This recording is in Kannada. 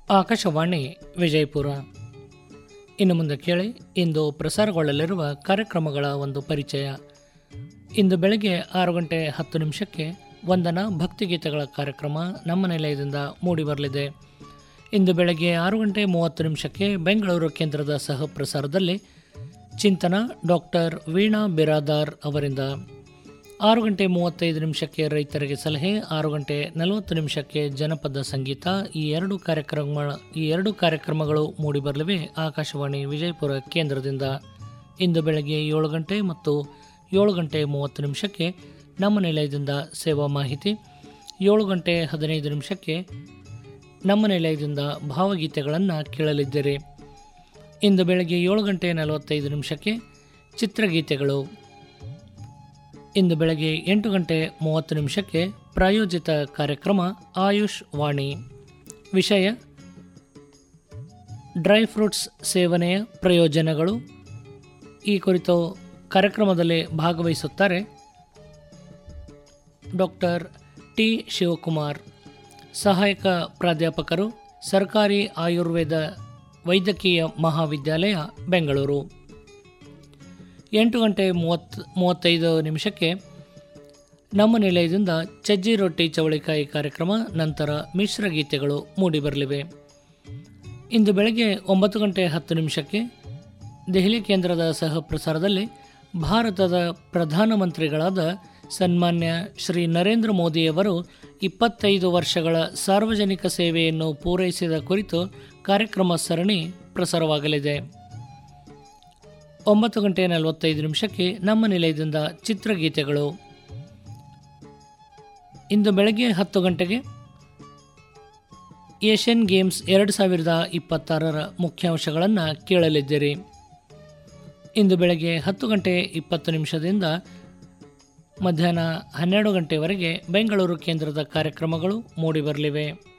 ಆಕಾಶವಾಣಿ ವಿಜಯಪುರ ಇನ್ನು ಮುಂದೆ ಕೇಳಿ ಇಂದು ಪ್ರಸಾರಗೊಳ್ಳಲಿರುವ ಕಾರ್ಯಕ್ರಮಗಳ ಒಂದು ಪರಿಚಯ ಇಂದು ಬೆಳಗ್ಗೆ ಆರು ಗಂಟೆ ಹತ್ತು ನಿಮಿಷಕ್ಕೆ ವಂದನಾ ಭಕ್ತಿಗೀತೆಗಳ ಕಾರ್ಯಕ್ರಮ ನಮ್ಮ ನಿಲಯದಿಂದ ಮೂಡಿಬರಲಿದೆ ಇಂದು ಬೆಳಗ್ಗೆ ಆರು ಗಂಟೆ ಮೂವತ್ತು ನಿಮಿಷಕ್ಕೆ ಬೆಂಗಳೂರು ಕೇಂದ್ರದ ಸಹ ಪ್ರಸಾರದಲ್ಲಿ ಚಿಂತನ ಡಾಕ್ಟರ್ ವೀಣಾ ಬಿರಾದಾರ್ ಅವರಿಂದ ಆರು ಗಂಟೆ ಮೂವತ್ತೈದು ನಿಮಿಷಕ್ಕೆ ರೈತರಿಗೆ ಸಲಹೆ ಆರು ಗಂಟೆ ನಲವತ್ತು ನಿಮಿಷಕ್ಕೆ ಜನಪದ ಸಂಗೀತ ಈ ಎರಡು ಕಾರ್ಯಕ್ರಮ ಈ ಎರಡು ಕಾರ್ಯಕ್ರಮಗಳು ಮೂಡಿಬರಲಿವೆ ಆಕಾಶವಾಣಿ ವಿಜಯಪುರ ಕೇಂದ್ರದಿಂದ ಇಂದು ಬೆಳಗ್ಗೆ ಏಳು ಗಂಟೆ ಮತ್ತು ಏಳು ಗಂಟೆ ಮೂವತ್ತು ನಿಮಿಷಕ್ಕೆ ನಮ್ಮ ನಿಲಯದಿಂದ ಸೇವಾ ಮಾಹಿತಿ ಏಳು ಗಂಟೆ ಹದಿನೈದು ನಿಮಿಷಕ್ಕೆ ನಮ್ಮ ನಿಲಯದಿಂದ ಭಾವಗೀತೆಗಳನ್ನು ಕೇಳಲಿದ್ದೀರಿ ಇಂದು ಬೆಳಗ್ಗೆ ಏಳು ಗಂಟೆ ನಲವತ್ತೈದು ನಿಮಿಷಕ್ಕೆ ಚಿತ್ರಗೀತೆಗಳು ಇಂದು ಬೆಳಗ್ಗೆ ಎಂಟು ಗಂಟೆ ಮೂವತ್ತು ನಿಮಿಷಕ್ಕೆ ಪ್ರಾಯೋಜಿತ ಕಾರ್ಯಕ್ರಮ ಆಯುಷ್ ವಾಣಿ ವಿಷಯ ಡ್ರೈ ಫ್ರೂಟ್ಸ್ ಸೇವನೆಯ ಪ್ರಯೋಜನಗಳು ಈ ಕುರಿತು ಕಾರ್ಯಕ್ರಮದಲ್ಲಿ ಭಾಗವಹಿಸುತ್ತಾರೆ ಡಾಕ್ಟರ್ ಟಿ ಶಿವಕುಮಾರ್ ಸಹಾಯಕ ಪ್ರಾಧ್ಯಾಪಕರು ಸರ್ಕಾರಿ ಆಯುರ್ವೇದ ವೈದ್ಯಕೀಯ ಮಹಾವಿದ್ಯಾಲಯ ಬೆಂಗಳೂರು ಎಂಟು ಗಂಟೆ ಮೂವತ್ತು ಮೂವತ್ತೈದು ನಿಮಿಷಕ್ಕೆ ನಮ್ಮ ನಿಲಯದಿಂದ ಚಜ್ಜಿ ರೊಟ್ಟಿ ಚವಳಿಕಾಯಿ ಕಾರ್ಯಕ್ರಮ ನಂತರ ಮಿಶ್ರ ಗೀತೆಗಳು ಮೂಡಿಬರಲಿವೆ ಇಂದು ಬೆಳಗ್ಗೆ ಒಂಬತ್ತು ಗಂಟೆ ಹತ್ತು ನಿಮಿಷಕ್ಕೆ ದೆಹಲಿ ಕೇಂದ್ರದ ಸಹ ಪ್ರಸಾರದಲ್ಲಿ ಭಾರತದ ಪ್ರಧಾನಮಂತ್ರಿಗಳಾದ ಸನ್ಮಾನ್ಯ ಶ್ರೀ ನರೇಂದ್ರ ಮೋದಿಯವರು ಇಪ್ಪತ್ತೈದು ವರ್ಷಗಳ ಸಾರ್ವಜನಿಕ ಸೇವೆಯನ್ನು ಪೂರೈಸಿದ ಕುರಿತು ಕಾರ್ಯಕ್ರಮ ಸರಣಿ ಪ್ರಸಾರವಾಗಲಿದೆ ಒಂಬತ್ತು ಗಂಟೆ ನಲವತ್ತೈದು ನಿಮಿಷಕ್ಕೆ ನಮ್ಮ ನಿಲಯದಿಂದ ಚಿತ್ರಗೀತೆಗಳು ಇಂದು ಬೆಳಗ್ಗೆ ಹತ್ತು ಗಂಟೆಗೆ ಏಷ್ಯನ್ ಗೇಮ್ಸ್ ಎರಡು ಸಾವಿರದ ಇಪ್ಪತ್ತಾರರ ಮುಖ್ಯಾಂಶಗಳನ್ನು ಕೇಳಲಿದ್ದೀರಿ ಇಂದು ಬೆಳಗ್ಗೆ ಹತ್ತು ಗಂಟೆ ಇಪ್ಪತ್ತು ನಿಮಿಷದಿಂದ ಮಧ್ಯಾಹ್ನ ಹನ್ನೆರಡು ಗಂಟೆವರೆಗೆ ಬೆಂಗಳೂರು ಕೇಂದ್ರದ ಕಾರ್ಯಕ್ರಮಗಳು ಮೂಡಿಬರಲಿವೆ